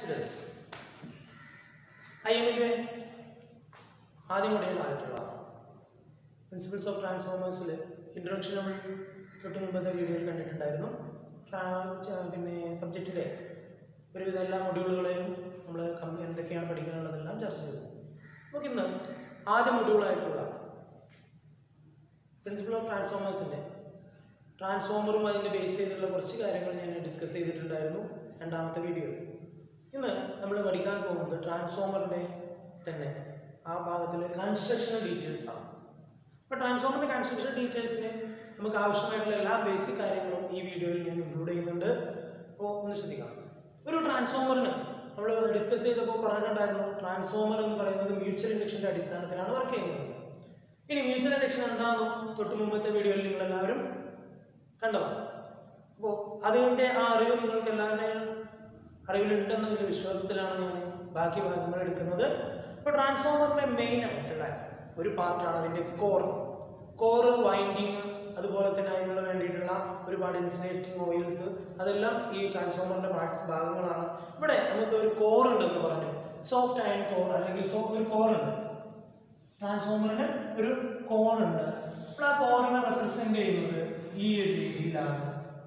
students I എമ്മിൻ്റെ ആദ്യ മൊഡ്യൂളായിട്ടുള്ള പ്രിൻസിപ്പിൾസ് ഓഫ് ട്രാൻസ്ഫോമേഴ്സിൽ ഇൻട്രൊഡക്ഷൻ നമ്മൾ തൊട്ട് മുമ്പത്തെ വീഡിയോയിൽ കണ്ടിട്ടുണ്ടായിരുന്നു ട്രാ- ച- പിന്നെ സബ്ജക്റ്റിലെ ഒരുവിധ എല്ലാ മൊഡ്യൂളുകളെയും നമ്മൾ കം- എന്തൊക്കെയാണ് പഠിക്കാനുള്ളതെല്ലാം ചർച്ച ചെയ്തു നമുക്കിന്ന് ആദ്യ മൊഡ്യൂളായിട്ടുള്ള പ്രിൻസിപ്പിൾ ഓഫ് ട്രാൻസ്ഫോമേഴ്സിൻ്റെ ട്രാൻസ്ഫോമറും അതിൻ്റെ ബേസ് ചെയ്തിട്ടുള്ള കുറച്ച് കാര്യങ്ങൾ ഞാൻ ഡിസ്കസ് ചെയ്തിട്ടുണ്ടായിരുന്നു രണ്ടാമത്തെ വീഡിയോ ഇന്ന് നമ്മൾ പഠിക്കാൻ പോകുന്നത് ട്രാൻസ്ഫോമറിൻ്റെ തന്നെ ആ ഭാഗത്തിൽ കൺസ്ട്രക്ഷണൽ ഡീറ്റെയിൽസ് ആണ് അപ്പോൾ ട്രാൻസ്ഫോമറിൻ്റെ കൺസ്ട്രക്ഷൻ ഡീറ്റെയിൽസിന് നമുക്ക് ആവശ്യമായിട്ടുള്ള എല്ലാ ബേസിക് കാര്യങ്ങളും ഈ വീഡിയോയിൽ ഞാൻ ഇൻക്ലൂഡ് ചെയ്യുന്നുണ്ട് അപ്പോൾ ഒന്ന് ശ്രദ്ധിക്കാം ഒരു ട്രാൻസ്ഫോമറിന് നമ്മൾ ഡിസ്കസ് ചെയ്തപ്പോൾ പറഞ്ഞിട്ടുണ്ടായിരുന്നു ട്രാൻസ്ഫോമർ എന്ന് പറയുന്നത് മ്യൂച്വൽ ഇൻഡക്ഷൻ്റെ അടിസ്ഥാനത്തിലാണ് വർക്ക് ചെയ്യുന്നത് ഇനി മ്യൂച്വൽ ഇൻഡക്ഷൻ എന്താണെന്നും തൊട്ട് മുമ്പത്തെ വീഡിയോയിൽ നിങ്ങൾ എല്ലാവരും കണ്ടതാണ് അപ്പോൾ അതിൻ്റെ ആ അറിവ് നിങ്ങൾക്ക് എല്ലാവരുടെയും അറിവിലുണ്ടെന്നുള്ള വിശ്വാസത്തിലാണ് ഞാൻ ബാക്കി ഭാഗങ്ങൾ എടുക്കുന്നത് അപ്പോൾ ട്രാൻസ്ഫോമറിൻ്റെ മെയിൻ ആയിട്ടുള്ള ഒരു പാർട്ടാണ് അതിൻ്റെ കോർ കോറ് വൈൻഡിങ് അതുപോലെ തന്നെ അതിനുള്ള വേണ്ടിയിട്ടുള്ള ഒരുപാട് ഇൻസുലേറ്റിംഗ് ഓയിൽസ് അതെല്ലാം ഈ ട്രാൻസ്ഫോമറിൻ്റെ പാർട്സ് ഭാഗങ്ങളാണ് ഇവിടെ നമുക്ക് ഒരു കോർ ഉണ്ടെന്ന് പറഞ്ഞു സോഫ്റ്റ് അയൺ കോർ അല്ലെങ്കിൽ സോ ഒരു കോർ ഉണ്ട് ട്രാൻസ്ഫോമറിന് ഒരു കോൺ ഉണ്ട് അപ്പോൾ ആ കോറിനെ റെപ്രസെന്റ് ചെയ്യുന്നത് ഈ ഒരു രീതിയിലാണ്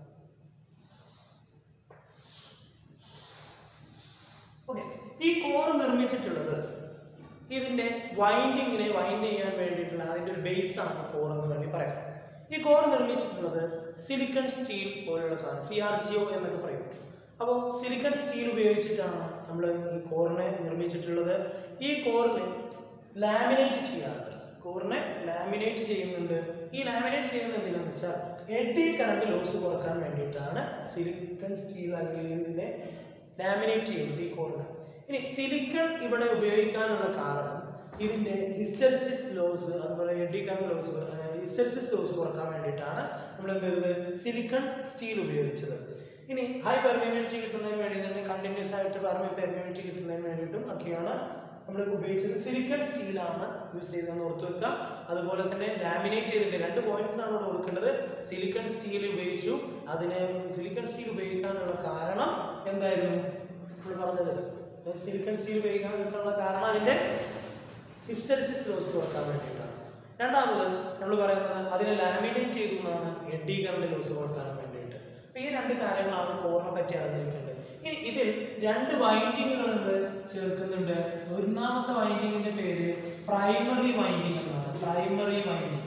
ഓക്കെ ഈ കോർ നിർമ്മിച്ചിട്ടുള്ളത് ഇതിന്റെ വൈൻഡിങ്ങിനെ വൈൻഡ് ചെയ്യാൻ വേണ്ടിയിട്ടുള്ള അതിന്റെ ഒരു ബേസ് ആണ് കോർ എന്ന് വേണ്ടി പറയാം ഈ കോർ നിർമ്മിച്ചിട്ടുള്ളത് സിലിക്കൺ സ്റ്റീൽ പോലുള്ള സാധനം സി ആർ ജി ഒ എന്നൊക്കെ പറയും അപ്പോൾ സിലിക്കൺ സ്റ്റീൽ ഉപയോഗിച്ചിട്ടാണ് നമ്മൾ ഈ കോറിനെ നിർമ്മിച്ചിട്ടുള്ളത് ഈ കോറിന് ലാമിനേറ്റ് ചെയ്യാറുണ്ട് കോറിനെ ലാമിനേറ്റ് ചെയ്യുന്നുണ്ട് ഈ ലാമിനേറ്റ് ചെയ്യുന്നത് എന്തിനാന്ന് വെച്ചാൽ എഡി കറണ്ട് ലോസ് കുറക്കാൻ വേണ്ടിയിട്ടാണ് സിലിക്കൺ സ്റ്റീൽ അല്ലെങ്കിൽ ഇതിനെ ലാമിനേറ്റ് ചെയ്യുന്നത് ഈ കോറിന് ഇനി സിലിക്കൺ ഇവിടെ ഉപയോഗിക്കാനുള്ള കാരണം ഇതിന്റെ ഹിസ്റ്ററിസിസ് ലോസ് അതുപോലെ eddy current loss hysteresis loss കുറക്കാൻ വേണ്ടിയിട്ടാണ് നമ്മൾ എന്ത് ചെയ്തത് സിലിക്കൺ സ്റ്റീൽ ഉപയോഗിച്ചത് ഇനി ഹൈ പെർമിയബിലിറ്റി കിട്ടുന്നതിന് വേണ്ടി തന്നെ കണ്ടിന്യൂസ് ആയിട്ട് പെർമിയബിലിറ്റി കിട്ടുന്നതിന് വേണ്ടിയിട്ടും ഒക്കെയാണ് നമ്മൾ ഉപയോഗിച്ചത് സിലിക്കൺ സ്റ്റീലാണ് യൂസ് ചെയ്തതെന്ന് ഓർത്ത് വെക്കുക അതുപോലെ തന്നെ ലാമിനേറ്റ് ചെയ്തിട്ട് രണ്ട് പോയിന്റ്സ് ആണ് ഇവിടെ കൊടുക്കേണ്ടത് സിലിക്കൺ സ്റ്റീൽ ഉപയോഗിച്ചു അതിന് സിലിക്കൺ സ്റ്റീൽ ഉപയോഗിക്കാനുള്ള കാരണം എന്തായിരുന്നു നമ്മൾ പറഞ്ഞത് സിലിക്കൺ സ്റ്റീൽ ഉപയോഗിക്കാനുള്ള കാരണം അതിന്റെ ഹിസ്റ്ററിസിസ് ലോസ് കുറക്കാൻ വേണ്ടിയിട്ടാണ് രണ്ടാമത് നമ്മൾ പറയുന്നത് അതിനെ ലാമിനേറ്റ് ചെയ്തു എന്നാണ് എഡി കറണ്ട് ലോസ് കുറക്കാൻ വേണ്ടിയിട്ട് അപ്പൊ ഈ രണ്ട് കാര്യങ്ങളാണ് കോറിനെ പറ്റി അറിഞ്ഞിരിക്കേണ്ടത് ഇനി ഇതിൽ രണ്ട് വൈൻഡിങ്ങുകൾ നമ്മൾ ചേർക്കുന്നുണ്ട് ഒന്നാമത്തെ വൈൻഡിങ്ങിന്റെ പേര് പ്രൈമറി വൈൻഡിങ് എന്നാണ് പ്രൈമറി വൈൻഡിങ്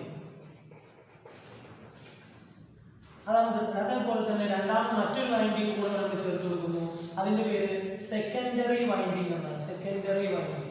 അതായത് അതേപോലെ തന്നെ രണ്ടാമത് മറ്റൊരു വൈൻഡിങ് കൂടെ നമ്മൾ ചേർത്ത് കൊടുക്കുന്നു അതിന്റെ പേര് സെക്കൻഡറി വൈൻഡിങ് എന്നാണ് സെക്കൻഡറി വൈൻഡിങ്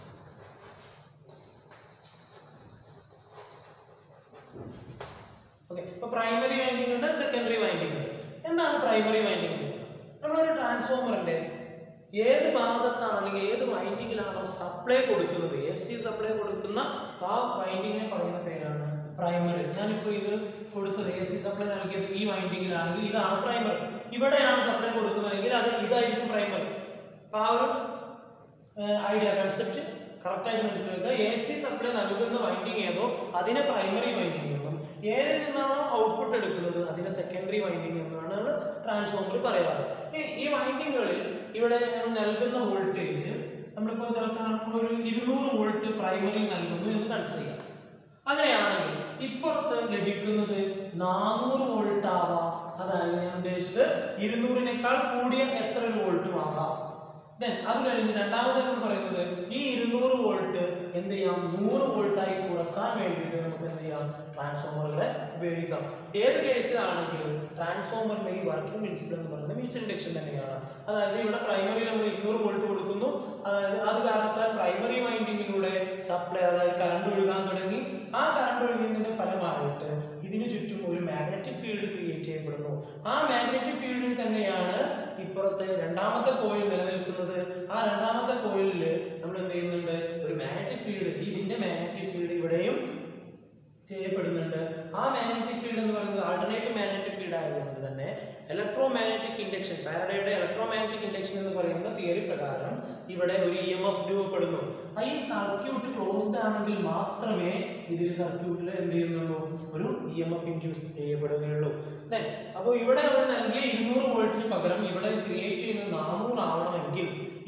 ഓക്കെ ഇപ്പൊ പ്രൈമറി വൈൻഡിങ് ഉണ്ട് സെക്കൻഡറി വൈൻഡിങ് ഉണ്ട് എന്താണ് പ്രൈമറി വൈൻഡിങ് നമ്മളൊരു ട്രാൻസ്ഫോമറിന്റെ ഏത് ഭാഗത്താണ് അല്ലെങ്കിൽ ഏത് വൈൻഡിങ്ങിലാണോ സപ്ലൈ കൊടുക്കുന്നത് എ സി സപ്ലൈ കൊടുക്കുന്ന ആ വൈൻഡിങ്ങിനെ പറയുന്ന പേരാണ് പ്രൈമറി ഞാനിപ്പോൾ ഇത് കൊടുത്തത് എ സി സപ്ലൈ നൽകിയത് ഈ വൈൻഡിങ്ങിലാണെങ്കിൽ ഇതാണ് പ്രൈമറി ഇവിടെയാണ് സപ്ലൈ കൊടുക്കുന്നതെങ്കിൽ അത് ഇതായിരിക്കും പ്രൈമറി അപ്പോൾ ആ ഒരു ഐഡിയ കൺസെപ്റ്റ് കറക്റ്റായിട്ട് മനസ്സിലാക്കുക എ സി സപ്ലൈ നൽകുന്ന വൈൻഡിങ് ഏതോ അതിനെ പ്രൈമറി വൈൻഡിങ് എന്നും ഏതിൽ നിന്നാണോ ഔട്ട്പുട്ട് എടുക്കുന്നത് അതിനെ സെക്കൻഡറി വൈൻഡിങ് എന്നാണ് ട്രാൻസ്ഫോമർ പറയാറ് ഇനി ഈ വൈൻഡിങ്ങുകളിൽ ഇവിടെ നൽകുന്ന വോൾട്ടേജ് നമ്മളിപ്പോൾ തൽക്കാലം ഒരു ഇരുന്നൂറ് വോൾട്ട് പ്രൈമറി നൽകുന്നു എന്ന് കൺസിഡർ ചെയ്യാം അങ്ങനെയാണെങ്കിൽ ഇപ്പുറത്ത് ലഭിക്കുന്നത് നാനൂറ് വോൾട്ട് ആവാം അതായത് ഞാൻ ഉദ്ദേശിച്ചത് ഇരുന്നൂറിനേക്കാൾ കൂടിയ എത്ര വോൾട്ടും ആകാം ദെൻ അത് കഴിഞ്ഞ് രണ്ടാമത് നമ്മൾ പറയുന്നത് ഈ ഇരുന്നൂറ് വോൾട്ട് എന്ത് ചെയ്യാം നൂറ് വോൾട്ടായി കുറക്കാൻ വേണ്ടിയിട്ട് നമുക്ക് എന്ത് ചെയ്യാം ട്രാൻസ്ഫോമറുകളെ ഉപയോഗിക്കാം ഏത് കേസിലാണെങ്കിലും ട്രാൻസ്ഫോമറിന്റെ ഈ വർക്കിംഗ് പ്രിൻസിപ്പിൾ എന്ന് പറയുന്നത് മ്യൂച്വൽ ഇൻഡക്ഷൻ തന്നെയാണ് അതായത് ഇവിടെ പ്രൈമറി നമ്മൾ ഇരുന്നൂറ് വോൾട്ട് കൊടുക്കുന്നു അതായത് അത് കാരണത്താൽ പ്രൈമറി വൈൻഡിങ്ങിലൂടെ സപ്ലൈ അതായത് കറണ്ട് ഒഴുകാൻ തുടങ്ങി ആ കറണ്ട് ഒഴുകുന്നതിന്റെ ഫലമായിട്ട് ഇതിനു ചുറ്റും ഒരു മാഗ്നറ്റിക് ഫീൽഡ് ക്രിയേറ്റ് ചെയ്യപ്പെടുന്നു ആ മാഗ്നറ്റിക് ഫീൽഡിൽ തന്നെയാണ് ഇപ്പുറത്തെ രണ്ടാമത്തെ കോയിൽ നിലനിൽക്കുന്നത് ആ രണ്ടാമത്തെ കോയിലിൽ നമ്മൾ എന്ത് ചെയ്യുന്നുണ്ട് ഒരു മാഗ്നറ്റിക് ഫീൽഡ് ഇതിന്റെ മാഗ്നറ്റിക് ഫീൽഡ് ഇവിടെയും ചെയ്യപ്പെടുന്നുണ്ട് ആ മാഗ്നറ്റിക് ഫീൽഡ് എന്ന് പറയുന്നത് ആൾട്ടർനേറ്റീവ് മാഗ്നറ്റിക് ഫീൽഡ് ആയതുകൊണ്ട് തന്നെ ഇലക്ട്രോ മാഗ്നറ്റിക് ഇൻഡക്ഷൻ ഫാരഡയുടെ ഇലക്ട്രോ മാഗ്നറ്റിക് ഇൻഡക്ഷൻ എന്ന് പറയുന്ന തിയറി പ്രകാരം ഇവിടെ ഒരു ഇ എം എഫ് രൂപപ്പെടുന്നു ആ ഈ സർക്യൂട്ട് ക്ലോസ്ഡ് ആണെങ്കിൽ മാത്രമേ ഇതിൽ സർക്യൂട്ടിൽ എന്ത് ചെയ്യുന്നുള്ളൂ ഒരു ഇ എം എഫ് ഇൻഡ്യൂസ് ചെയ്യപ്പെടുകയുള്ളൂ അപ്പോൾ ഇവിടെ നമ്മൾ നൽകിയ ഇരുന്നൂറ് വോൾട്ടിന് പകരം ഇവിടെ ക്രിയേറ്റ് ചെയ്യുന്നത് നാനൂറ് ആവണമെങ്കിൽ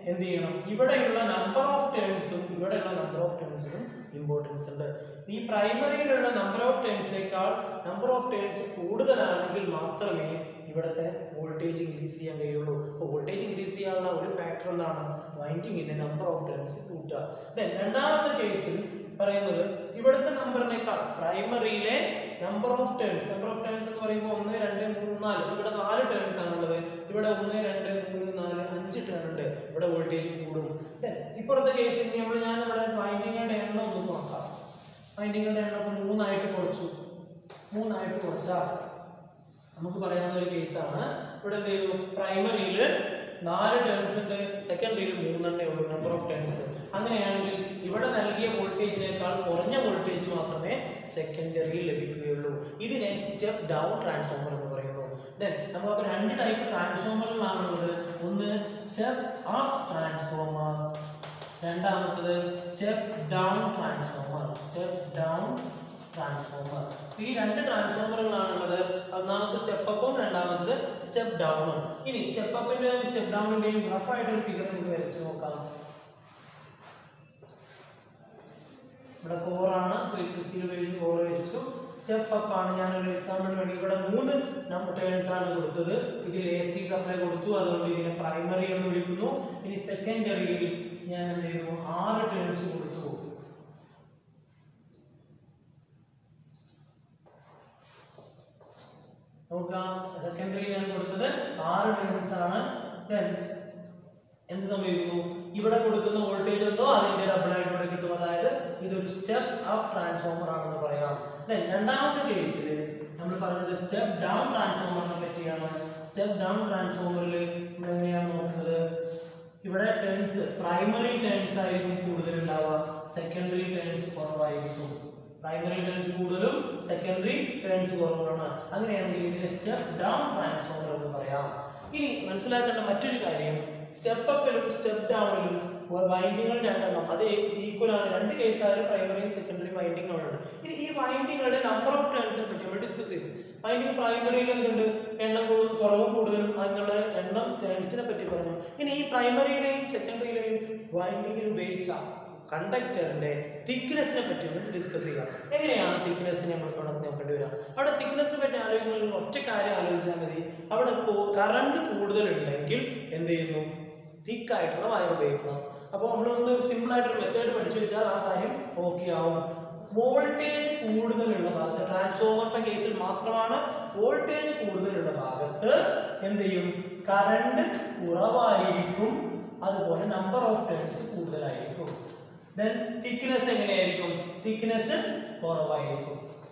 എന്ത് ചെയ്യണം ഇവിടെയുള്ള നമ്പർ ഓഫ് ടേൺസും ഇവിടെയുള്ള നമ്പർ ഓഫ് ടേൺസിനും ഇമ്പോർട്ടൻസ് ഉണ്ട് ഈ പ്രൈമറിയിലുള്ള നമ്പർ ഓഫ് ടേൺസിനേക്കാൾ നമ്പർ ഓഫ് ടേൺസ് കൂടുതലാണെങ്കിൽ മാത്രമേ ഇവിടുത്തെ വോൾട്ടേജ് ഇൻക്രീസ് ചെയ്യാൻ കഴിയുള്ളൂ അപ്പോൾ വോൾട്ടേജ് ഇൻക്രീസ് ചെയ്യാനുള്ള ഒരു ഫാക്ടർ എന്താണ് വൈൻഡിങ്ങിന്റെ നമ്പർ ഓഫ് ടേൺസ് കൂട്ടുക Then രണ്ടാമത്തെ കേസിൽ പറയുന്നത് ഇവിടുത്തെ നമ്പറിനേക്കാൾ പ്രൈമറിയിലെ number of turns number of turns എന്ന് പറയുമ്പോൾ ഒന്ന് രണ്ട് മൂന്ന് നാല് ഇവിടെ നാല് ടേൺസ് ആണുള്ളത് ഇവിടെ ഒന്ന് രണ്ട് മൂന്ന് നാല് അഞ്ച് ടേൺ ഉണ്ട് ഇവിടെ വോൾട്ടേജ് കൂടും Then ഇപ്പുറത്തെ കേസിൽ നമ്മൾ ഞാൻ ഇവിടെ വൈൻഡിങ്ങുകളുടെ എണ്ണം ഒന്ന് നോക്കാം വൈൻഡിങ്ങുകളുടെ എണ്ണം ഇപ്പോൾ മൂന്നായിട്ട് കുറച്ചു മൂന്നായിട്ട് കുറച്ചാൽ നമുക്ക് പറയാവുന്ന ഒരു കേസാണ് ഇവിടെ എന്ത് ചെയ്തു പ്രൈമറിയിൽ നാല് ടേൺസ് ഉണ്ട് സെക്കൻഡറിയിൽ മൂന്നെണ്ണേ ഉള്ളൂ നമ്പർ ഓഫ് ടേൺസ് അങ്ങനെയാണെങ്കിൽ ഇവിടെ നൽകിയ വോൾട്ടേജിനേക്കാൾ കുറഞ്ഞ വോൾട്ടേജ് മാത്രമേ സെക്കൻഡറിയിൽ ലഭിക്കുകയുള്ളൂ ഇതിനെ സ്റ്റെപ്പ് ഡൗൺ ട്രാൻസ്ഫോമർ എന്ന് പറയുന്നു ദെൻ നമുക്ക് രണ്ട് ടൈപ്പ് ട്രാൻസ്ഫോമറുകളാണുള്ളത് ഒന്ന് സ്റ്റെപ്പ് അപ്പ് ട്രാൻസ്ഫോമർ രണ്ടാമത്തത് step down transformer step down transformer ഈ രണ്ട് ട്രാൻസ്ഫോമറുകളാണുള്ളത് ഒന്നാമത്തെ സ്റ്റെപ്പ് അപ്പും രണ്ടാമത്തത് സ്റ്റെപ്പ് ഡൗണും ഇനി സ്റ്റെപ്പ് അപ്പിന്റെയും സ്റ്റെപ്പ് ഡൗണിന്റെയും റഫ് ആയിട്ട് ഒരു ഫിഗർ നമുക്ക് വരച്ച് നോക്കാം ഇവിടെ കോറാണ് ഫ്രീക്വൻസിയിൽ ഉപയോഗിച്ച് കോർ വെച്ചു സ്റ്റെപ്പ് അപ്പ് ആണ് ഞാൻ ഒരു എക്സാമ്പിളിന് വേണ്ടി ഇവിടെ മൂന്ന് നമ്പർ ടേൺസ് ആണ് കൊടുത്തത് ഇതിൽ എ സി സപ്ലൈ കൊടുത്തു അതുകൊണ്ട് ഇതിനെ പ്രൈമറി എന്ന് വിളിക്കുന്നു ഇനി സെക്കൻഡറിയിൽ ഞാൻ എന്ത് ചെയ്യുന്നു ആറ് ടേൺസ് കൊടുത്തു നോക്കാം സെക്കൻഡറി ഞാൻ കൊടുത്തത് ആറ് ടേൺസ് ആണ് Then എന്ത് സംഭവിക്കുന്നു ഇവിടെ കൊടുക്കുന്ന വോൾട്ടേജ് എന്തോ അതിന്റെ ഡബിൾ ആയിട്ട് ഇവിടെ കിട്ടും അതായത് ഇതൊരു സ്റ്റെപ്പ് അപ്പ് ട്രാൻസ്ഫോമർ ആണെന്ന് പറയാം Then രണ്ടാമത്തെ കേസിൽ നമ്മൾ പറഞ്ഞത് സ്റ്റെപ്പ് ഡൗൺ ട്രാൻസ്ഫോമറിനെ പറ്റിയാണ് സ്റ്റെപ്പ് ഡൗൺ ട്രാൻസ്ഫോമറിൽ നമ്മൾ എങ്ങനെയാണ് നോക്കുന്നത് ഇവിടെ ടേൺസ് പ്രൈമറി ടേൺസ് ആയിരിക്കും കൂടുതൽ ഉണ്ടാവുക സെക്കൻഡറി ടേൺസ് കുറവായിരിക്കും പ്രൈമറി ടേൺസ് കൂടുതലും സെക്കൻഡറി ടേൺസ് കുറവാണ് അങ്ങനെയാണെങ്കിൽ ഇതിനെ സ്റ്റെപ്പ് ഡൗൺ ട്രാൻസ്ഫോമർ എന്ന് പറയാം ഇനി മനസ്സിലാക്കേണ്ട മറ്റൊരു കാര്യം സ്റ്റെപ്പ് അപ്പിലും സ്റ്റെപ്പ് ഡൗണിലും വൈൻഡിങ്ങുകൾ രണ്ടെണ്ണം അത് ഈക്വൽ ആണ് രണ്ട് കേസായാലും പ്രൈമറിയും സെക്കൻഡറിയും വൈൻഡിങ്ങുകളുണ്ട് ഇനി ഈ വൈൻഡിങ്ങുകളുടെ നമ്പർ ഓഫ് ടേൺസിനെ പറ്റി നമ്മൾ ഡിസ്കസ് ചെയ്തു വൈൻഡിങ് പ്രൈമറിയിൽ എന്തുണ്ട് എണ്ണം കൂടും കുറവും കൂടുതലും അതിനുള്ള എണ്ണം ടേൺസിനെ പറ്റി പറഞ്ഞു ഇനി ഈ പ്രൈമറിയിലെയും സെക്കൻഡറിയിലെയും വൈൻഡിങ്ങിൽ ഉപയോഗിച്ച കണ്ടക്ടറിന്റെ തിക്നെസ്സിനെ പറ്റി ഒന്ന് ഡിസ്കസ് ചെയ്യാം എങ്ങനെയാണ് തിക്നെസ്സിനെ നമ്മൾ ഇവിടെ നോക്കേണ്ടി വരിക അവിടെ തിക്നെസ്സിനെ പറ്റി ആലോചിക്കുന്ന ഒരു ഒറ്റ കാര്യം ആലോചിച്ചാൽ മതി അവിടെ കറണ്ട് കൂടുതലുണ്ടെങ്കിൽ എന്ത് ചെയ്യുന്നു തിക്കായിട്ടുള്ള വയർ ഉപയോഗിക്കണം അപ്പോൾ നമ്മളൊന്ന് സിമ്പിൾ ആയിട്ടൊരു മെത്തേഡ് പഠിച്ചു വെച്ചാൽ ആ കാര്യം ഓക്കെ ആവും വോൾട്ടേജ് കൂടുതലുള്ള ഭാഗത്ത് ട്രാൻസ്ഫോമറിന്റെ കേസിൽ മാത്രമാണ് വോൾട്ടേജ് കൂടുതലുള്ള ഭാഗത്ത് എന്ത് ചെയ്യും കറണ്ട് കുറവായിരിക്കും അതുപോലെ നമ്പർ ഓഫ് ടേൺസ് കൂടുതലായിരിക്കും ദെൻ തിക്നെസ് എങ്ങനെയായിരിക്കും തിക്നെസ് കുറവായിരിക്കും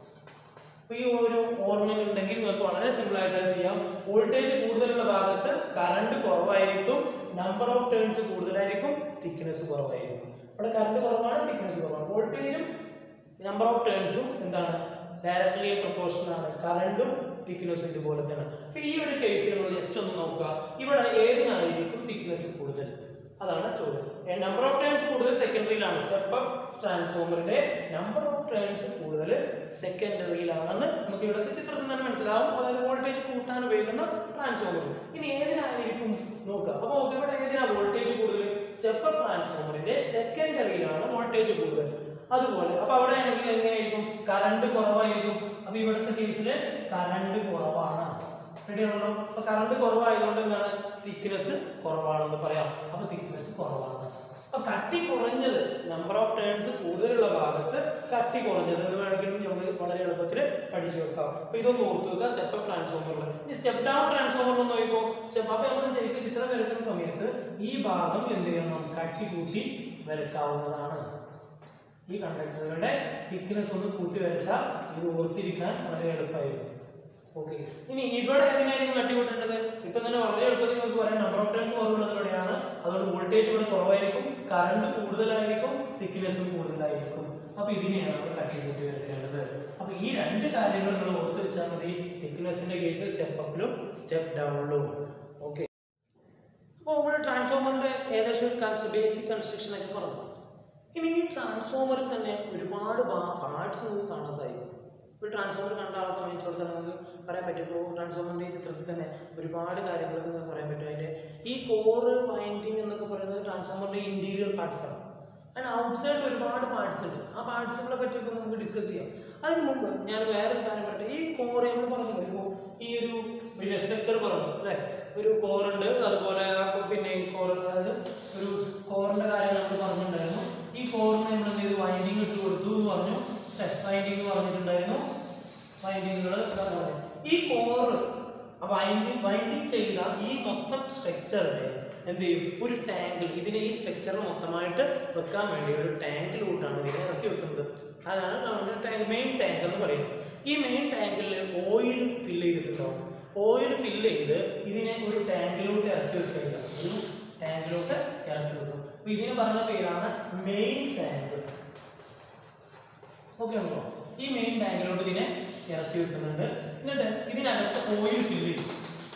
അപ്പൊ ഈ ഒരു ഓർമ്മ ഉണ്ടെങ്കിൽ നിങ്ങൾക്ക് വളരെ സിമ്പിൾ ആയിട്ട് അത് ചെയ്യാം വോൾട്ടേജ് കൂടുതലുള്ള ഭാഗത്ത് കറണ്ട് കുറവായിരിക്കും നമ്പർ ഓഫ് ടേൺസ് കൂടുതലായിരിക്കും തിക്നെസ് കുറവായിരിക്കും ഇവിടെ കറണ്ട് കുറവാണ് തിക്നെസ് കുറവാണ് വോൾട്ടേജും നമ്പർ ഓഫ് ടേൺസും എന്താണ് ഡയറക്ട്ലി പ്രൊപ്പോർഷണൽ ആണ് കറണ്ടും തിക്നെസ്സും ഇതുപോലെ തന്നെ അപ്പൊ ഈ ഒരു കേസിൽ നമ്മൾ ജസ്റ്റ് ഒന്ന് നോക്കുക ഇവിടെ ഏതിനായിരിക്കും തിക്നെസ് കൂടുതൽ അതാണ് ചോദ്യം നമ്പർ ഓഫ് ടേൺസ് കൂടുതൽ സെക്കൻഡറിയിലാണ് സ്റ്റെപ്പ് അപ്പ് ട്രാൻസ്ഫോമറിന്റെ നമ്പർ ഓഫ് ടേൺസ് കൂടുതൽ സെക്കൻഡറിയിലാണെന്ന് നമുക്ക് ഇവിടുത്തെ ചിത്രത്തിൽ തന്നെ മനസ്സിലാവും അതായത് വോൾട്ടേജ് കൂട്ടാൻ ഉപയോഗിക്കുന്ന ട്രാൻസ്ഫോമർ ഇനി ഏതിനായിരിക്കും നോക്കുക അപ്പോൾ ഇവിടെ ഏതിനാ വോൾട്ടേജ് കൂടുതൽ സ്റ്റെപ്പ് അപ്പ് ട്രാൻസ്ഫോമറിന്റെ സെക്കൻഡറിയിലാണ് വോൾട്ടേജ് കൂടുതൽ അതുപോലെ അപ്പൊ അവിടെ ആണെങ്കിൽ എങ്ങനെയായിരിക്കും കറണ്ട് കുറവായിരിക്കും അപ്പൊ ഇവിടുത്തെ കേസിൽ കറണ്ട് കുറവാണ് റെഡിയാണല്ലോ അപ്പൊ കറണ്ട് കുറവായതുകൊണ്ട് എന്താണ് തിക്നെസ് കുറവാണെന്ന് പറയാം അപ്പൊ തിക്നെസ് കുറവാണ് അപ്പൊ കട്ടി കുറഞ്ഞത് നമ്പർ ഓഫ് ടേൺസ് കൂടുതലുള്ള ഭാഗത്ത് കട്ടി കുറഞ്ഞത് എന്ന് വേണമെങ്കിൽ നമുക്ക് വളരെ എളുപ്പത്തിൽ പഠിച്ചു വെക്കാം അപ്പൊ ഇതൊന്ന് ഓർത്ത് വെക്കുക സ്റ്റെപ്പ് അപ്പ് ട്രാൻസ്ഫോമറിൽ ഇനി സ്റ്റെപ്പ് ഡൗൺ ട്രാൻസ്ഫോമർ ഒന്ന് നോക്കിക്കോ സ്റ്റെപ്പ് അപ്പൊ നമ്മൾ ശരിക്കും ചിത്രം വരയ്ക്കുന്ന സമയത്ത് ഈ ഭാഗം എന്ത് ചെയ്യണം കട്ടി കൂട്ടി വരയ്ക്കാവുന്നതാണ് ഈ കണ്ടക്ടറുകളുടെ തിക്നെസ് ഒന്ന് കൂട്ടി വരച്ചാൽ ഇത് ഓർത്തിരിക്കാൻ വളരെ എളുപ്പമായിരിക്കും ഓക്കെ ഇനി ഇവിടെ എങ്ങനെയായിരിക്കും തട്ടിവിട്ടേണ്ടത് ഇപ്പൊ തന്നെ വളരെ എളുപ്പത്തിൽ നമുക്ക് പറയാം നമ്പർ ഓഫ് ടേൺസ് കുറവുള്ളത് ഇവിടെയാണ് അതുകൊണ്ട് വോൾട്ടേജ് ഇവിടെ കുറവായിരിക്കും കറണ്ട് കൂടുതലായിരിക്കും തിക്നെസ്സും കൂടുതലായിരിക്കും അപ്പൊ ഇതിനെയാണ് നമ്മൾ തട്ടിക്കൂട്ടി വരേണ്ടത് അപ്പൊ ഈ രണ്ട് കാര്യങ്ങൾ നിങ്ങൾ ഓർത്ത് വെച്ചാൽ മതി തിക്നെസ്സിന്റെ കേസ് സ്റ്റെപ്പ് അപ്പിലും സ്റ്റെപ്പ് ഡൗണിലും ഓക്കെ അപ്പോൾ ഇവിടെ ട്രാൻസ്ഫോമറിന്റെ ഏകദേശം ഒരു ബേസിക് കൺസ്ട്രക്ഷൻ ഒക്കെ പറഞ്ഞു ഇനി ഈ ട്രാൻസ്ഫോമറിൽ തന്നെ ഒരുപാട് പാർട്സ് നമുക്ക് കാണാൻ സാധിക്കും ഒരു ട്രാൻസ്ഫോമർ കണ്ട ആളെ സംബന്ധിച്ചിടത്തോളം നമുക്ക് പറയാൻ പറ്റും ഇപ്പോൾ ട്രാൻസ്ഫോമറിൻ്റെ ഈ ചിത്രത്തിൽ തന്നെ ഒരുപാട് കാര്യങ്ങൾ നിങ്ങൾക്ക് പറയാൻ പറ്റും അതിൻ്റെ ഈ കോറ് വൈൻഡിങ് എന്നൊക്കെ പറയുന്നത് ട്രാൻസ്ഫോമറിൻ്റെ ഇൻറ്റീരിയർ പാർട്സ് ആണ് അതിന് ഔട്ട്സൈഡ് ഒരുപാട് പാർട്സ് ഉണ്ട് ആ പാർട്സുകളെ പറ്റിയൊക്കെ നമുക്ക് ഡിസ്കസ് ചെയ്യാം അതിന് മുമ്പ് ഞാൻ വേറൊരു കാര്യം പറയട്ടെ ഈ കോറ് നമ്മൾ പറഞ്ഞു ഇപ്പോൾ ഈ ഒരു പിന്നെ സ്ട്രക്ചർ പറഞ്ഞു അല്ലേ ഒരു കോറുണ്ട് അതുപോലെ ആ പിന്നെ ഈ കോറ് അതായത് ഒരു കോറിൻ്റെ കാര്യം നമ്മൾ പറഞ്ഞിട്ടുണ്ടായിരുന്നു ഈ കോറിന് നമ്മൾ എന്ത് ചെയ്തു വൈൻഡിങ് ഇട്ട് കൊടുത്തു എന്ന് പറഞ്ഞു അല്ലേ വൈൻഡിങ് പറഞ്ഞിട്ടുണ്ടായിരുന്നു വൈൻഡിങ്ങുകൾ ഈ കോറ് വൈൻഡിങ് വൈൻഡിങ് ചെയ്ത ഈ മൊത്തം സ്ട്രക്ചറിനെ എന്ത് ചെയ്യും ഒരു ടാങ്കിൽ ഇതിനെ ഈ സ്ട്രക്ചർ മൊത്തമായിട്ട് വെക്കാൻ വേണ്ടി ഒരു ടാങ്കിലോട്ടാണ് ഇതിനെ ഇറക്കി വെക്കുന്നത് അതാണ് നമ്മുടെ ടാങ്ക് മെയിൻ ടാങ്ക് എന്ന് പറയുന്നത് ഈ മെയിൻ ടാങ്കിൽ ഓയിൽ ഫില്ല് ചെയ്തിട്ടുണ്ടാവും ഓയിൽ ഫില്ല് ചെയ്ത് ഇതിനെ ഒരു ടാങ്കിലോട്ട് ഇറക്കി വെക്കുക ഒരു ടാങ്കിലോട്ട് ഇറക്കി വെക്കും അപ്പൊ ഇതിന് പറഞ്ഞ പേരാണ് മെയിൻ ടാങ്ക് ഓക്കെ ഉണ്ടോ ഈ മെയിൻ ടാങ്കിലോട്ട് ഇതിനെ ഇറക്കി വെക്കുന്നുണ്ട് എന്നിട്ട് ഇതിനകത്ത് ഓയിൽ ഫില്ല് ചെയ്യും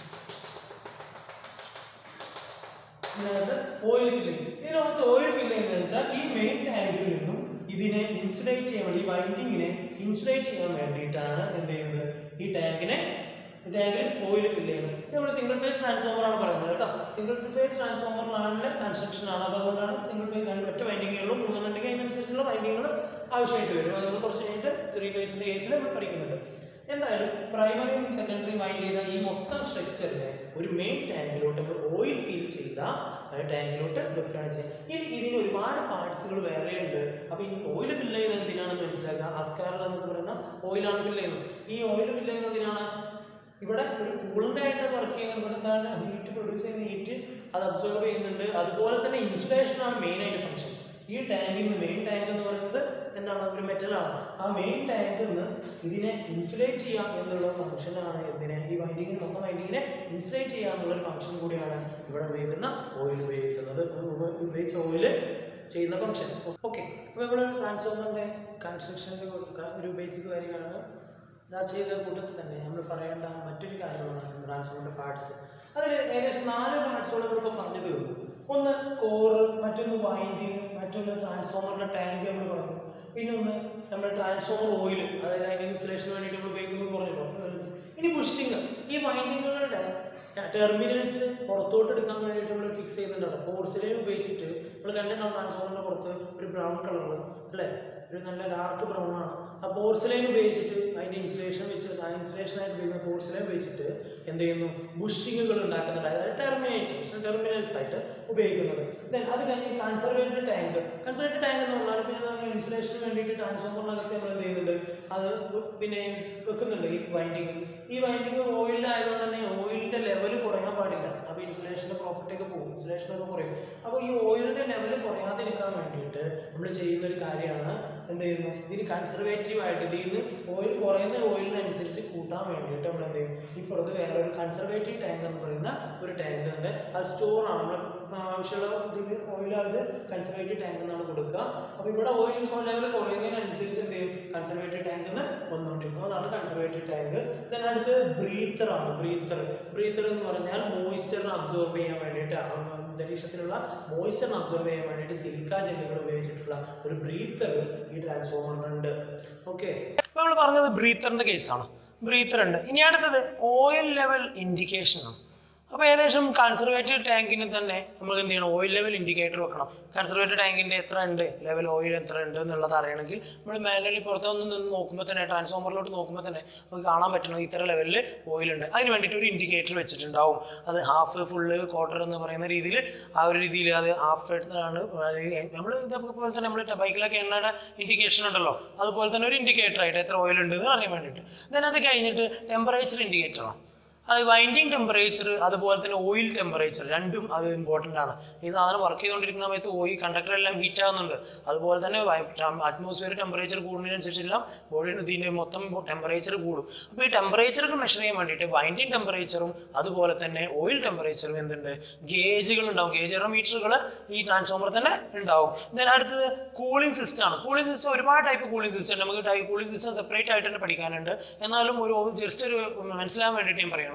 ഇതിനകത്ത് ഓയിൽ ഫില്ല് ചെയ്യും ഇതിനകത്ത് ഓയിൽ ഫില്ല് ചെയ്യുന്നത് വെച്ചാൽ ഈ മെയിൻ ടാങ്കിൽ നിന്നും ഇതിനെ ഇൻസുലേറ്റ് ചെയ്യാൻ വേണ്ടി വൈൻഡിങ്ങിനെ ഇൻസുലേറ്റ് ചെയ്യാൻ വേണ്ടിയിട്ടാണ് എന്ത് ചെയ്യുന്നത് ഈ ടാങ്കിനെ ടാങ്കിൽ ഓയിൽ ഫില്ല് ചെയ്യുന്നത് ഇത് നമ്മൾ സിംഗിൾ ഫേസ് ട്രാൻസ്ഫോമർ ആണ് പറയുന്നത് കേട്ടോ സിംഗിൾ ഫേസ് ട്രാൻസ്ഫോമറിലാണ് കൺസ്ട്രക്ഷൻ ആണ് അപ്പോൾ അതുകൊണ്ടാണ് സിംഗിൾ ഫേസ് ഒറ്റ വൈൻഡിങ്ങുകളും മൂന്നെണ്ണുണ്ടെങ്കിൽ അതിനനുസരിച്ചുള്ള വൈൻഡിങ്ങുകൾ ആവശ്യമായിട്ട് വരും അത് നമ്മൾ കുറച്ച് കഴിഞ്ഞിട്ട് ത്രീ ഫേസിൻ്റെ കേസിൽ നമ്മൾ പഠിക്കുന്നുണ്ട് എന്തായാലും പ്രൈമറിയും സെക്കൻഡറിയും വൈൻഡ് ചെയ്ത ഈ മൊത്തം സ്ട്രക്ചറിനെ ഒരു മെയിൻ ടാങ്കിലോട്ട് നമ്മൾ ഓയിൽ ഫീൽ ചെയ്ത ടാങ്കിലോട്ട് വെക്കുകയാണ് ചെയ്യുക ഇനി ഇതിന് ഒരുപാട് പാർട്സുകൾ വേറെ ഉണ്ട് അപ്പോൾ ഈ ഓയിൽ ഫില്ല് ചെയ്യുന്നത് എന്തിനാണെന്ന് മനസ്സിലാക്കുക അസ്കാറിൽ എന്നൊക്കെ പറയുന്ന ഓയിലാണ് ഫില്ല് ചെയ്യുന്നത് ഈ ഓയിൽ ഫില്ല് ചെയ്യുന്നത് എന്തിനാണ് ഇവിടെ ഒരു കൂളൻ്റ് ആയിട്ട് വർക്ക് ചെയ്യുന്നത് ഇവിടെ എന്താണ് ഹീറ്റ് പ്രൊഡ്യൂസ് ചെയ്യുന്ന ഹീറ്റ് അത് അബ്സോർബ് ചെയ്യുന്നുണ്ട് അതുപോലെ തന്നെ ഇൻസുലേഷൻ ആണ് മെയിൻ ആയിട്ട് ഫംഗ്ഷൻ ഈ ടാങ്കിൽ നിന്ന് മെയിൻ ടാങ്ക് എന്ന് പറയുന്നത് എന്താണ് ഒരു മെറ്റലാണ് ആ മെയിൻ ടാങ്കിൽ നിന്ന് ഇതിനെ ഇൻസുലേറ്റ് ചെയ്യുക എന്നുള്ള ഫംഗ്ഷനാണ് എന്തിനെ ഈ വൈൻഡിങ്ങിന് മൊത്തം വൈൻഡിങ്ങിനെ ഇൻസുലേറ്റ് ചെയ്യുക എന്നുള്ള ഫംഗ്ഷൻ കൂടിയാണ് ഇവിടെ ഉപയോഗിക്കുന്ന ഓയിൽ ഉപയോഗിക്കുന്നത് ഉപ- ഉപയോഗിച്ച ഓയിൽ ചെയ്യുന്ന ഫംഗ്ഷൻ ഓക്കെ അപ്പോൾ ഇവിടെ ട്രാൻസ്ഫോമറിൻ്റെ കൺസ്ട്രക്ഷൻ്റെ ഒരു ബേസിക് കാര്യമാണ് ചർച്ച ചെയ്ത കൂട്ടത്തിൽ തന്നെ നമ്മൾ പറയേണ്ട മറ്റൊരു കാര്യമാണ് ട്രാൻസ്ഫോമറിൻ്റെ പാർട്സ് അതിൽ ഏകദേശം നാല് പാർട്സുകൾ നമ്മളിപ്പോൾ പറഞ്ഞു തീർന്നു ഒന്ന് കോറ് മറ്റൊന്ന് വൈൻഡിങ് മറ്റൊന്ന് ട്രാൻസ്ഫോമറിൻ്റെ ടാങ്ക് നമ്മൾ പറഞ്ഞു പിന്നെ ഒന്ന് നമ്മുടെ ട്രാൻസ്ഫോമർ ഓയിൽ അതായത് അതിൻ്റെ ഇൻസുലേഷന് വേണ്ടിയിട്ട് നമ്മൾ ഉപയോഗിക്കുന്നു പറഞ്ഞു ഇനി ബുഷിങ് ഈ വൈൻഡിങ്ങുകളുടെ ടെർമിനൽസ് പുറത്തോട്ട് എടുക്കാൻ വേണ്ടിയിട്ട് നമ്മൾ ഫിക്സ് ചെയ്യുന്നുണ്ട് പോർസിലെ ഉപയോഗിച്ചിട്ട് നമ്മൾ കണ്ടിട്ടുണ്ടാവും ട്രാൻസ്ഫോമറിൻ്റെ പുറത്ത് ഒരു ബ്രൗൺ കളറിൽ അല്ലേ ഒരു നല്ല ഡാർക്ക് ബ്രൗൺ ആണ് ആ പോർസിലൈൻ ഉപയോഗിച്ചിട്ട് അതിൻ്റെ ഇൻസുലേഷൻ വെച്ച് ആ ഇൻസുലേഷനായിട്ട് ഉപയോഗിക്കുന്ന പോർസിലൈൻ ഉപയോഗിച്ചിട്ട് എന്ത് ചെയ്യുന്നു ബുഷിങ്ങുകൾ ഉണ്ടാക്കുന്നുണ്ട് അതായത് ടെർമിനേറ്റേഷൻ ടെർമിനൽസ് ആയിട്ട് ഉപയോഗിക്കുന്നത് ദെൻ അത് കഴിഞ്ഞ് കൺസർവേറ്റഡ് ടാങ്ക് കൺസർവേറ്റഡ് ടാങ്ക് എന്ന് പറഞ്ഞാൽ പിന്നെ നമ്മൾ ഇൻസുലേഷന് വേണ്ടിയിട്ട് ട്രാൻസ്ഫോമറിനകത്ത് നമ്മൾ എന്ത് ചെയ്യുന്നുണ്ട് അത് പിന്നെ വെക്കുന്നുണ്ട് ഈ വൈൻഡിങ് ഈ വൈൻഡിങ് ഓയിലായതുകൊണ്ട് തന്നെ ഓയിലിൻ്റെ ലെവൽ കുറയാൻ പാടില്ല അപ്പോൾ ഇൻസുലേഷൻ്റെ പ്രോപ്പർട്ടി ഒക്കെ പോകും ഇൻസുലേഷനൊക്കെ കുറയും അപ്പോൾ ഈ ഓയിലിൻ്റെ ലെവൽ കുറയാതിരിക്കാൻ വേണ്ടിയിട്ട് നമ്മൾ ചെയ്യുന്ന ഒരു കാര്യമാണ് എന്ത് ചെയ്യുന്നു ഇതിന് കൺസർവേറ്റീവ് ആയിട്ട് ഇതിൽ നിന്ന് ഓയിൽ കുറയുന്ന ഓയിലിനനുസരിച്ച് കൂട്ടാൻ വേണ്ടിയിട്ട് നമ്മൾ എന്ത് ചെയ്യും ഇപ്പുറത്ത് വേറെ ഒരു കൺസർവേറ്റീവ് ടാങ്ക് എന്ന് പറയുന്ന ഒരു ടാങ്ക് ഉണ്ട് അത് സ്റ്റോറാണ് നമ്മൾ ആവശ്യമുള്ള ഇതിൽ ഓയിൽ അത് കൺസർവേറ്റീവ് ടാങ്ക് എന്നാണ് കൊടുക്കുക അപ്പോൾ ഇവിടെ ഓയിൽ ലെവൽ കുറയുന്നതിനനുസരിച്ച് എന്ത് ചെയ്യും കൺസർവേറ്റീവ് ടാങ്ക് എന്ന് വന്നുകൊണ്ടിരിക്കും അതാണ് കൺസർവേറ്റീവ് ടാങ്ക് then അടുത്ത് ബ്രീത്തർ ആണ് ബ്രീത്തർ ബ്രീത്തർ എന്ന് പറഞ്ഞാൽ മോയിസ്ചറിനെ അബ്സോർബ് ചെയ്യാൻ വേണ്ടിയിട്ട് ആ അന്തരീക്ഷത്തിലുള്ള മോയിസ്ചറിനെ അബ്സോർബ് ചെയ്യാൻ വേണ്ടിയിട്ട് സിലിക്ക ജെല്ലുകൾ ഉപയോഗിച്ചിട്ടുള്ള ഒരു ബ്രീത്തർ ഈ ട്രാൻസ്ഫോമറിനുണ്ട് ഓക്കെ അപ്പോൾ നമ്മൾ പറഞ്ഞത് ബ്രീത്തറിൻ്റെ കേസാണ് ബ്രീത്തർ ഉണ്ട് ഇനി അടുത്തത് ഓയിൽ ലെവൽ ഇൻഡിക്കേഷൻ ആണ് അപ്പോൾ ഏകദേശം കൺസർവേറ്റീവ് ടാങ്കിന് തന്നെ നമുക്ക് എന്ത് ചെയ്യണം ഓയിൽ ലെവൽ ഇൻഡിക്കേറ്റർ വെക്കണം കൺസർവേറ്റീവ് ടാങ്കിൻ്റെ എത്ര ഉണ്ട് ലെവൽ ഓയിൽ എത്ര ഉണ്ട് എന്നുള്ളത് അറിയണമെങ്കിൽ നമ്മൾ മാനുവലി പുറത്തുനിന്ന് നിന്ന് നോക്കുമ്പോൾ തന്നെ ട്രാൻസ്ഫോമറിലോട്ട് നോക്കുമ്പോൾ തന്നെ നമുക്ക് കാണാൻ പറ്റണം ഇത്ര ലെവലിൽ ഓയിൽ ഉണ്ട് അതിന് വേണ്ടിയിട്ട് ഒരു ഇൻഡിക്കേറ്റർ വെച്ചിട്ടുണ്ടാവും അത് ഹാഫ് ഫുള്ള് ക്വാർട്ടർ എന്ന് പറയുന്ന രീതിയിൽ ആ ഒരു രീതിയിൽ അത് ഹാഫ് ആണ് നമ്മൾ ഇതേപോലെ തന്നെ നമ്മൾ ബൈക്കിലൊക്കെ എണ്ണയുടെ ഇൻഡിക്കേഷൻ ഉണ്ടല്ലോ അതുപോലെ തന്നെ ഒരു ഇൻഡിക്കേറ്റർ ആയിട്ട് എത്ര ഓയിൽ ഉണ്ട് എന്ന് അറിയാൻ വേണ്ടിയിട്ട് ദെൻ അത് കഴിഞ്ഞിട്ട് ടെമ്പറേച്ചർ ഇൻഡിക്കേറ്ററാണ് അത് വൈൻഡിങ് ടെമ്പറേച്ചർ അതുപോലെ തന്നെ ഓയിൽ ടെമ്പറേച്ചർ രണ്ടും അത് ഇമ്പോർട്ടൻ്റ് ആണ് ഈ സാധനം വർക്ക് ചെയ്തുകൊണ്ടിരിക്കുന്ന സമയത്ത് ഓയിൽ കണ്ടക്ടർ എല്ലാം ഹീറ്റ് ആകുന്നുണ്ട് അതുപോലെ തന്നെ അറ്റ്മോസ്ഫിയർ ടെമ്പറേച്ചർ കൂടുന്നതിനനുസരിച്ചെല്ലാം ബോഡി ഇതിൻ്റെ മൊത്തം ടെമ്പറേച്ചർ കൂടും അപ്പോൾ ഈ ടെമ്പറേച്ചർ മെഷർ ചെയ്യാൻ വേണ്ടിയിട്ട് വൈൻഡിങ് ടെമ്പറേച്ചറും അതുപോലെ തന്നെ ഓയിൽ ടെമ്പറേച്ചറും എന്തുണ്ട് ഗേജുകൾ ഉണ്ടാവും ഗേജ് മീറ്ററുകൾ ഈ ട്രാൻസ്ഫോമർ തന്നെ ഉണ്ടാവും ദെൻ അടുത്തത് കൂളിംഗ് സിസ്റ്റം ആണ് കൂളിംഗ് സിസ്റ്റം ഒരുപാട് ടൈപ്പ് കൂളിംഗ് സിസ്റ്റം നമുക്ക് കൂളിംഗ് സിസ്റ്റം സെപ്പറേറ്റ് ആയിട്ട് തന്നെ പഠിക്കാനുണ്ട് എന്നാലും ഒരു ജസ്റ്റ് ഒരു മനസ്സിലാൻ വേണ്ടിയിട്ട് ഞാൻ പറയണത്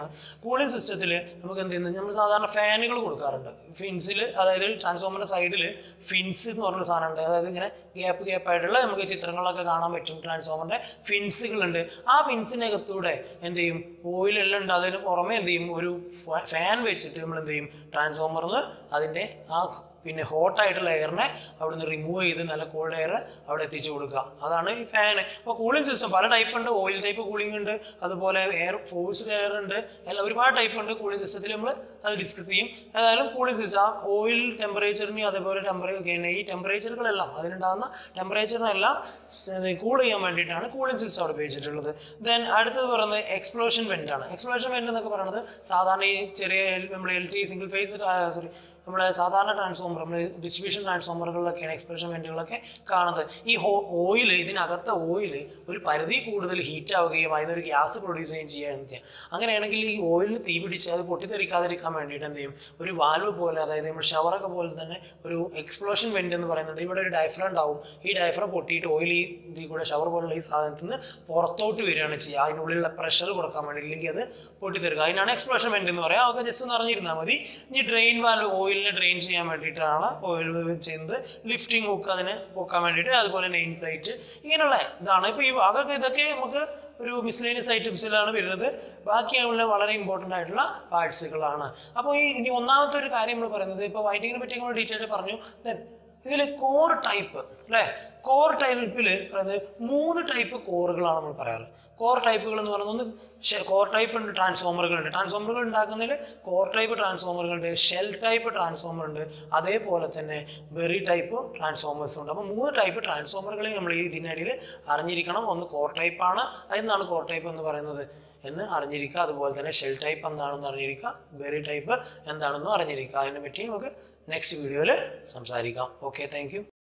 തന്നെയാണ് കൂളിംഗ് സിസ്റ്റത്തിൽ നമുക്ക് എന്ത് ചെയ്യുന്നത് നമ്മൾ സാധാരണ ഫാനുകൾ കൊടുക്കാറുണ്ട് ഫിൻസിൽ അതായത് ട്രാൻസ്ഫോമറിൻ്റെ സൈഡിൽ ഫിൻസ് എന്ന് പറഞ്ഞൊരു സാധനം ഉണ്ട് അതായത് ഇങ്ങനെ ഗ്യാപ്പ് ഗ്യാപ്പ് ആയിട്ടുള്ള നമുക്ക് ചിത്രങ്ങളൊക്കെ കാണാൻ പറ്റും ട്രാൻസ്ഫോമറിൻ്റെ ഫിൻസുകളുണ്ട് ആ ഫിൻസിനകത്തൂടെ എന്ത് ചെയ്യും ഓയിലെല്ലാം ഉണ്ട് അതിന് പുറമെ എന്ത് ചെയ്യും ഒരു ഫാൻ വെച്ചിട്ട് നമ്മൾ എന്ത് ചെയ്യും ട്രാൻസ്ഫോമറിൽ അതിൻ്റെ ആ പിന്നെ ഹോട്ടായിട്ടുള്ള എയറിനെ അവിടെ നിന്ന് റിമൂവ് ചെയ്ത് നല്ല കോൾഡ് എയർ അവിടെ എത്തിച്ചു കൊടുക്കുക അതാണ് ഈ ഫാൻ അപ്പോൾ കൂളിംഗ് സിസ്റ്റം പല ടൈപ്പ് ഉണ്ട് ഓയിൽ ടൈപ്പ് കൂളിംഗ് ഉണ്ട് അതുപോലെ എയർ ഫോഴ്സ്ഡ് എയർ ഉണ്ട് എല്ലാം ഒരുപാട് ടൈപ്പ് ഉണ്ട് കൂളിംഗ് സിസ്റ്റത്തിൽ നമ്മൾ അത് ഡിസ്കസ് ചെയ്യും ഏതായാലും കൂളിംഗ് സിസ്റ്റം ആ ഓയിൽ ടെമ്പറേച്ചറിന് അതേപോലെ ടെമ്പറേച്ചർ ഈ ടെമ്പറേച്ചറുകളെല്ലാം അതിനുണ്ടാകുന്ന ടെമ്പറേച്ചറിനെല്ലാം കൂൾ ചെയ്യാൻ വേണ്ടിയിട്ടാണ് കൂളിംഗ് സിസ്റ്റം അവിടെ ഉപയോഗിച്ചിട്ടുള്ളത് ദെൻ അടുത്തത് പറയുന്നത് എക്സ്പ്ലോഷൻ വെൻ്റ് ആണ് എക്സ്പ്ലോഷൻ വെൻ്റ് എന്നൊക്കെ പറയുന്നത് സാധാരണ ഈ ചെറിയ നമ്മൾ L T single phase sorry നമ്മുടെ സാധാരണ ട്രാൻസ്ഫോമർ നമ്മൾ ഡിസ്ട്രിബ്യൂഷൻ ട്രാൻസ്ഫോമറുകളിലൊക്കെയാണ് എക്സ്പ്ലോഷൻ വെൻറ്റുകളൊക്കെ കാണുന്നത് ഈ ഹോ ഓയിൽ ഇതിനകത്തെ ഓയിൽ ഒരു പരിധി കൂടുതൽ ഹീറ്റ് ആവുകയും അതിനൊരു ഗ്യാസ് പ്രൊഡ്യൂസ് ചെയ്യുകയും ചെയ്യാൻ ചെയ്യാം അങ്ങനെയാണെങ്കിൽ ഈ ഓയിലിന് തീ പിടിച്ച് അത് പൊട്ടിത്തെറിക്കാതിരിക്കാൻ വേണ്ടിയിട്ട് എന്ത് ചെയ്യും ഒരു വാൽവ് പോലെ അതായത് നമ്മൾ ഷവറൊക്കെ പോലെ തന്നെ ഒരു എക്സ്പ്ലോഷൻ വെൻ്റ് എന്ന് പറയുന്നുണ്ട് ഇവിടെ ഒരു ഡയഫ്രം ഉണ്ടാവും ഈ ഡയഫ്രം പൊട്ടിയിട്ട് ഓയിൽ ഈ ഇതിൽ കൂടെ ഷവർ പോലുള്ള ഈ സാധനത്തിൽ നിന്ന് പുറത്തോട്ട് വരികയാണ് ചെയ്യുക അതിനുള്ളിലുള്ള പ്രഷർ കൊടുക്കാൻ വേണ്ടി ഇല്ലെങ്കിൽ അത് പൊട്ടിത്തെറിക്കുക അതിനാണ് എക്സ്പ്ലോഷൻ വെൻ്റ് എന്ന് പറയുക അതൊക്കെ ജസ്റ്റ് ഒന്ന് അറിഞ്ഞിരുന്നാൽ മതി ഇനി ഡ്രെയിൻ വാൽവ് ഓയിലിനെ ഡ്രെയിൻ ചെയ്യാൻ വേണ്ടിയിട്ടാണ് ഓയിൽ ചെയ്യുന്നത് ലിഫ്റ്റിംഗ് ഹുക്ക് അതിന് പൊക്കാൻ വേണ്ടിയിട്ട് അതുപോലെ നെയിൻ പ്ലേറ്റ് ഇങ്ങനെയുള്ള ഇതാണ് ഇപ്പോൾ ഈ ഭാഗമൊക്കെ ഇതൊക്കെ നമുക്ക് ഒരു മിസ്ലേനിയസ് ഐറ്റംസിലാണ് വരുന്നത് ബാക്കിയുള്ള വളരെ ഇമ്പോർട്ടൻ്റ് ആയിട്ടുള്ള പാർട്സുകളാണ് അപ്പോൾ ഈ ഇനി ഒന്നാമത്തെ ഒരു കാര്യം നമ്മൾ പറയുന്നത് ഇപ്പോൾ വൈറ്റിങ്ങിനെ പറ്റി നമ്മൾ ഡീറ്റെയിൽ പറഞ്ഞു ദെൻ ഇതിൽ കോർ ടൈപ്പ് അല്ലേ കോർ ടൈപ്പിൽ പറയുന്നത് മൂന്ന് ടൈപ്പ് കോറുകളാണ് നമ്മൾ പറയാറ് കോർ ടൈപ്പുകൾ എന്ന് പറയുന്നത് ഒന്ന് കോർ ടൈപ്പ് ഉണ്ട് ട്രാൻസ്ഫോമറുകളുണ്ട് ട്രാൻസ്ഫോമറുകൾ ഉണ്ടാക്കുന്നതിൽ കോർ ടൈപ്പ് ട്രാൻസ്ഫോമറുകളുണ്ട് ഷെൽ ടൈപ്പ് ട്രാൻസ്ഫോമർ ഉണ്ട് അതേപോലെ തന്നെ ബെറി ടൈപ്പ് ട്രാൻസ്ഫോമേഴ്സ് ഉണ്ട് അപ്പോൾ മൂന്ന് ടൈപ്പ് ട്രാൻസ്ഫോമറുകളെ നമ്മൾ ഈ ഇതിനിടയിൽ അറിഞ്ഞിരിക്കണം ഒന്ന് കോർ ടൈപ്പാണ് അതെന്താണ് കോർ ടൈപ്പ് എന്ന് പറയുന്നത് എന്ന് അറിഞ്ഞിരിക്കുക അതുപോലെ തന്നെ ഷെൽ ടൈപ്പ് എന്താണെന്ന് അറിഞ്ഞിരിക്കുക ബെറി ടൈപ്പ് എന്താണെന്നും അറിഞ്ഞിരിക്കുക അതിനെ പറ്റി നമുക്ക് നെക്സ്റ്റ് വീഡിയോയിൽ സംസാരിക്കാം ഓക്കെ താങ്ക്